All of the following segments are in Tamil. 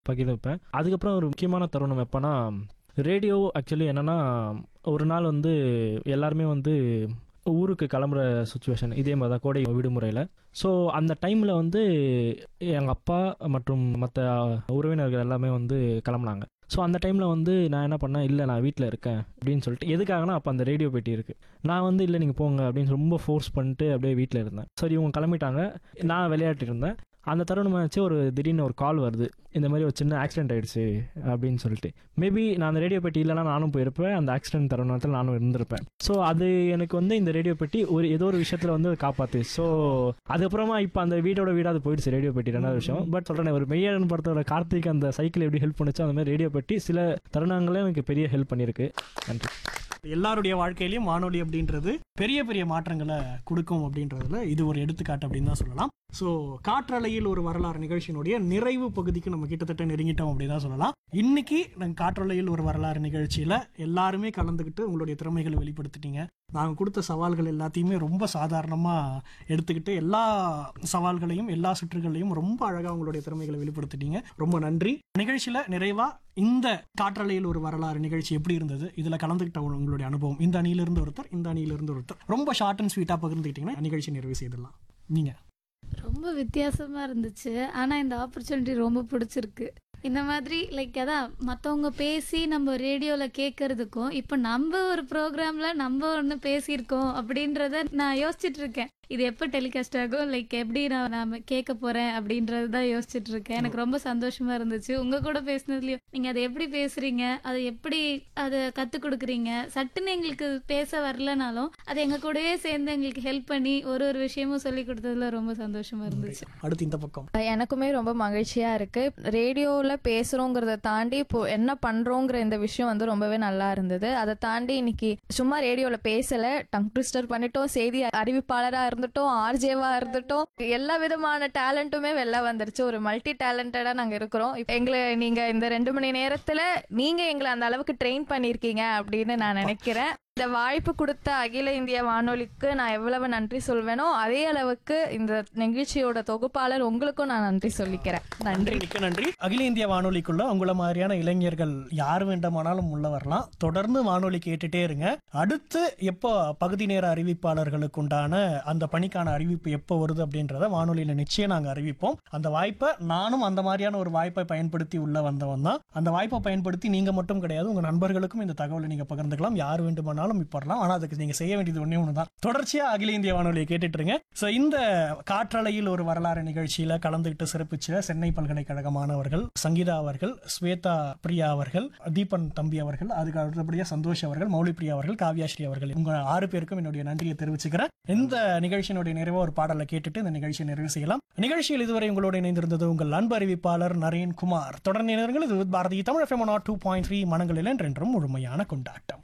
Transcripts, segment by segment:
பகிர்ந்துப்பேன் அதுக்கப்புறம் ஒரு முக்கியமான தருணம் எப்போனா ரேடியோ ஆக்சுவலி என்னென்னா ஒரு நாள் வந்து எல்லாருமே வந்து ஊருக்கு கிளம்புற சுச்சுவேஷன் இதே மாதிரி தான் கோடை விடுமுறையில் ஸோ அந்த டைமில் வந்து எங்கள் அப்பா மற்றும் மற்ற உறவினர்கள் எல்லாமே வந்து கிளம்புனாங்க ஸோ அந்த டைமில் வந்து நான் என்ன பண்ணேன் இல்லை நான் வீட்டில் இருக்கேன் அப்படின்னு சொல்லிட்டு எதுக்காகனா அப்போ அந்த ரேடியோ பெட்டி இருக்குது நான் வந்து இல்லை நீங்கள் போங்க அப்படின்னு ரொம்ப ஃபோர்ஸ் பண்ணிட்டு அப்படியே வீட்டில் இருந்தேன் சரி இவங்க கிளம்பிட்டாங்க நான் விளையாட்டு இருந்தேன் அந்த தருணம் வச்சு ஒரு திடீர்னு ஒரு கால் வருது இந்த மாதிரி ஒரு சின்ன ஆக்சிடென்ட் ஆயிடுச்சு அப்படின்னு சொல்லிட்டு மேபி நான் அந்த ரேடியோ பெட்டி இல்லைனா நானும் போயிருப்பேன் அந்த ஆக்சிடென்ட் தருணத்தில் நானும் இருந்திருப்பேன் ஸோ அது எனக்கு வந்து இந்த ரேடியோ பெட்டி ஒரு ஏதோ ஒரு விஷயத்தில் வந்து அது காப்பாத்து ஸோ அதுக்கப்புறமா இப்போ அந்த வீடோட வீடாக அது போயிடுச்சு ரேடியோ பெட்டி ரெண்டாவது விஷயம் பட் சொல்கிறேன் ஒரு மெய்யாளன் படத்தோட கார்த்திக் அந்த சைக்கிள் எப்படி ஹெல்ப் பண்ணுச்சோ அந்த மாதிரி ரேடியோ பெட்டி சில தருணங்களே எனக்கு பெரிய ஹெல்ப் பண்ணியிருக்கு நன்றி எல்லாருடைய வாழ்க்கையிலயும் வானொலி அப்படின்றது பெரிய பெரிய மாற்றங்களை கொடுக்கும் அப்படின்றதுல இது ஒரு எடுத்துக்காட்டு அப்படின்னு தான் சொல்லலாம் ஸோ காற்றலையில் ஒரு வரலாறு நிகழ்ச்சியினுடைய நிறைவு பகுதிக்கு நம்ம கிட்டத்தட்ட நெருங்கிட்டோம் அப்படின்னு தான் சொல்லலாம் இன்னைக்கு நாங்கள் காற்றலையில் ஒரு வரலாறு நிகழ்ச்சியில எல்லாருமே கலந்துக்கிட்டு உங்களுடைய திறமைகளை வெளிப்படுத்திட்டீங்க நாங்கள் கொடுத்த சவால்கள் எல்லாத்தையுமே ரொம்ப சாதாரணமாக எடுத்துக்கிட்டு எல்லா சவால்களையும் எல்லா சுற்றுகளையும் ரொம்ப அழகாக உங்களுடைய திறமைகளை வெளிப்படுத்திட்டீங்க ரொம்ப நன்றி நிகழ்ச்சியில நிறைவா இந்த காற்றலையில் ஒரு வரலாறு நிகழ்ச்சி எப்படி இருந்தது இதுல கலந்துக்கிட்ட உங்களுடைய அனுபவம் இந்த அணியிலிருந்து ஒருத்தர் இந்த அணியிலிருந்து ஒருத்தர் ரொம்ப ஷார்ட் அண்ட் ஸ்வீட்டா பகிர்ந்துக்கிட்டீங்கன்னா நிகழ்ச்சி நிறைவு செய்திடலாம் நீங்க ரொம்ப வித்தியாசமா இருந்துச்சு ஆனா இந்த ஆப்பர்ச்சுனிட்டி ரொம்ப பிடிச்சிருக்கு இந்த மாதிரி லைக் அதான் மற்றவங்க பேசி நம்ம ரேடியோவில் கேட்கறதுக்கும் இப்போ நம்ம ஒரு ப்ரோக்ராம்ல நம்ம ஒன்று பேசியிருக்கோம் அப்படின்றத நான் யோசிச்சுட்டு இருக்கேன் இது எப்போ டெலிகாஸ்ட் ஆகும் லைக் எப்படி நான் நாம கேட்க போறேன் அப்படின்றது தான் யோசிச்சுட்டு இருக்கேன் எனக்கு ரொம்ப சந்தோஷமா இருந்துச்சு உங்க கூட பேசினதுலயும் நீங்க அதை எப்படி பேசுறீங்க அதை எப்படி அதை கத்து கொடுக்குறீங்க சட்டுன்னு எங்களுக்கு பேச வரலனாலும் அதை எங்க கூடயே சேர்ந்து எங்களுக்கு ஹெல்ப் பண்ணி ஒரு ஒரு விஷயமும் சொல்லி கொடுத்ததுல ரொம்ப சந்தோஷமா இருந்துச்சு அடுத்து இந்த பக்கம் எனக்குமே ரொம்ப மகிழ்ச்சியா இருக்கு ரேடியோவில் பேசுறோங்கிறத தாண்டி இப்போ என்ன பண்றோங்கிற இந்த விஷயம் வந்து ரொம்பவே நல்லா இருந்தது அதை தாண்டி இன்னைக்கு சும்மா ரேடியோவில் பேசல டங் ட்விஸ்டர் பண்ணிட்டோம் செய்தி அறிவிப்பாளரா இருந்துட்டோம் ஆர்ஜேவா இருந்துட்டோம் எல்லா விதமான டேலண்ட்டுமே வெளில வந்துருச்சு ஒரு மல்டி டேலண்டடா நாங்க இருக்கிறோம் இப்ப எங்களை நீங்க இந்த ரெண்டு மணி நேரத்துல நீங்க எங்களை அந்த அளவுக்கு ட்ரெயின் பண்ணிருக்கீங்க அப்படின்னு நான் நினைக்கிறேன் இந்த வாய்ப்பு கொடுத்த அகில இந்திய வானொலிக்கு நான் எவ்வளவு நன்றி சொல்வேனோ அதே அளவுக்கு இந்த நிகழ்ச்சியோட தொகுப்பாளர் உங்களுக்கும் நான் நன்றி சொல்லிக்கிறேன் நன்றி நன்றி மிக்க நன்றி அகில இந்திய வானொலிக்குள்ள உங்களை மாதிரியான இளைஞர்கள் யார் வேண்டுமானாலும் உள்ள வரலாம் தொடர்ந்து வானொலி கேட்டுட்டே இருங்க அடுத்து எப்போ பகுதி நேர அறிவிப்பாளர்களுக்கு உண்டான அந்த பணிக்கான அறிவிப்பு எப்போ வருது அப்படின்றத வானொலியில நிச்சயம் நாங்க அறிவிப்போம் அந்த வாய்ப்பை நானும் அந்த மாதிரியான ஒரு வாய்ப்பை பயன்படுத்தி உள்ள வந்தவன் தான் அந்த வாய்ப்பை பயன்படுத்தி நீங்க மட்டும் கிடையாது உங்க நண்பர்களுக்கும் இந்த தகவலை நீங்க பகிர்ந்துக்கலாம் யார் வேண்டுமானாலும் இப்ப வரலாம் ஆனா அதுக்கு நீங்க செய்ய வேண்டியது ஒண்ணே ஒண்ணுதான் தொடர்ச்சியா அகில இந்திய வானொலியை கேட்டுட்டு இருங்க சோ இந்த காற்றலையில் ஒரு வரலாறு நிகழ்ச்சியில கலந்துகிட்டு சிறப்பிச்ச சென்னை பல்கலைக்கழக மாணவர்கள் சங்கீதா அவர்கள் ஸ்வேதா பிரியா அவர்கள் தீபன் தம்பி அவர்கள் அதுக்கு அடுத்தபடியா சந்தோஷ் அவர்கள் மௌலி பிரியா அவர்கள் காவ்யாஸ்ரீ அவர்கள் உங்க ஆறு பேருக்கும் என்னுடைய நன்றியை தெரிவிச்சுக்கிறேன் இந்த நிகழ்ச்சியினுடைய நிறைவா ஒரு பாடலை கேட்டுட்டு இந்த நிகழ்ச்சியை நிறைவு செய்யலாம் நிகழ்ச்சியில் இதுவரை உங்களோடு இணைந்திருந்தது உங்கள் அன்பு அறிவிப்பாளர் நரேன் குமார் தொடர்ந்து இணைந்தீர்கள் இது Bharathi Tamil FM two point three மனங்களில் என்றென்றும் முழுமையான கொண்டாட்டம்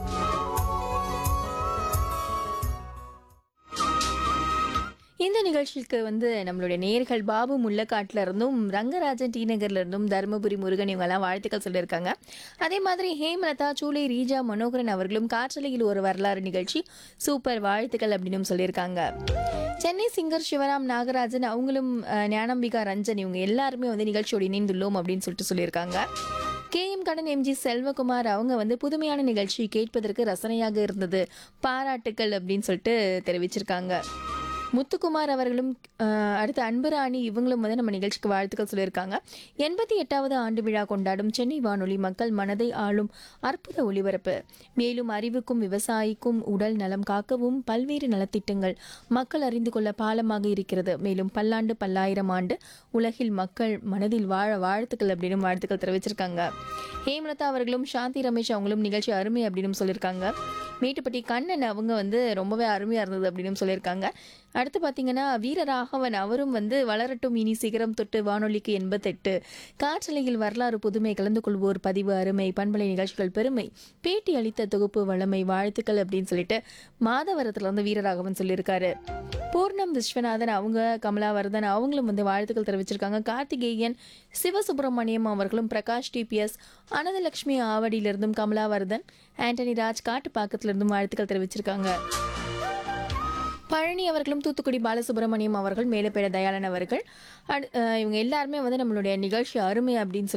இந்த நிகழ்ச்சிக்கு வந்து நம்மளுடைய நேர்கள் பாபு முல்லக்காட்டுல இருந்தும் ரங்கராஜன் டி நகர்ல இருந்தும் தருமபுரி முருகன் இவங்கெல்லாம் வாழ்த்துக்கள் சொல்லியிருக்காங்க அதே மாதிரி ஹேமலதா சூளை ரீஜா மனோகரன் அவர்களும் காற்றலையில் ஒரு வரலாறு நிகழ்ச்சி சூப்பர் வாழ்த்துக்கள் அப்படின்னு சொல்லியிருக்காங்க சென்னை சிங்கர் சிவராம் நாகராஜன் அவங்களும் அஹ், ஞானம்பிகா ரஞ்சன் இவங்க எல்லாருமே வந்து நிகழ்ச்சியோடு இணைந்துள்ளோம் அப்படின்னு சொல்லிட்டு சொல்லியிருக்காங்க கே எம் கடன் எம்ஜி செல்வகுமார் அவங்க வந்து புதுமையான நிகழ்ச்சி கேட்பதற்கு ரசனையாக இருந்தது பாராட்டுக்கள் அப்படின்னு சொல்லிட்டு தெரிவிச்சிருக்காங்க முத்துக்குமார் அவர்களும் அஹ், அடுத்து அன்புராணி இவங்களும் வந்து நம்ம நிகழ்ச்சிக்கு வாழ்த்துக்கள் சொல்லியிருக்காங்க எண்பத்தி எட்டாவது ஆண்டு விழா கொண்டாடும் சென்னை வானொலி மக்கள் மனதை ஆளும் அற்புத ஒளிபரப்பு மேலும் அறிவுக்கும் விவசாயிக்கும் உடல் நலம் காக்கவும் பல்வேறு நலத்திட்டங்கள் மக்கள் அறிந்து கொள்ள பாலமாக இருக்கிறது மேலும் பல்லாண்டு பல்லாயிரம் ஆண்டு உலகில் மக்கள் மனதில் வாழ வாழ்த்துக்கள் அப்படின்னு வாழ்த்துக்கள் தெரிவிச்சிருக்காங்க ஹேமலதா அவர்களும் சாந்தி ரமேஷ் அவங்களும் நிகழ்ச்சி அருமை அப்படின்னு சொல்லியிருக்காங்க மேட்டுப்பட்டி கண்ணன் அவங்க வந்து ரொம்பவே அருமையாக இருந்தது அப்படின்னு சொல்லியிருக்காங்க அடுத்து பார்த்தீங்கன்னா வீரராகவன் அவரும் வந்து வளரட்டும் இனி சிகரம் தொட்டு வானொலிக்கு எண்பத்தெட்டு காற்றலையில் வரலாறு புதுமை கலந்து கொள்வோர் பதிவு அருமை பண்பலை நிகழ்ச்சிகள் பெருமை பேட்டி அளித்த தொகுப்பு வளமை வாழ்த்துக்கள் அப்படின்னு சொல்லிட்டு மாதவரத்துல இருந்து வீரராகவன் சொல்லியிருக்காரு பூர்ணம் விஸ்வநாதன் அவங்க கமலாவர்தன் அவங்களும் வந்து வாழ்த்துக்கள் தெரிவிச்சிருக்காங்க கார்த்திகேயன் சிவசுப்பிரமணியம் அவர்களும் பிரகாஷ் டிபிஎஸ் அனந்தலட்சுமி ஆவடியிலிருந்தும் கமலாவர்தன் ஆண்டனி ராஜ் காட்டுப்பாக்கத்திலிருந்தும் வாழ்த்துக்கள் தெரிவிச்சிருக்காங்க பழனி அவர்களும் தூத்துக்குடி பாலசுப்ரமணியம் அவர்கள் மேலப்பேட தயாளன் அவர்கள் அடு- அஹ் இவங்க எல்லாருமே வந்து நம்மளுடைய நிகழ்ச்சி அருமை அப்படின்னு சொல்லி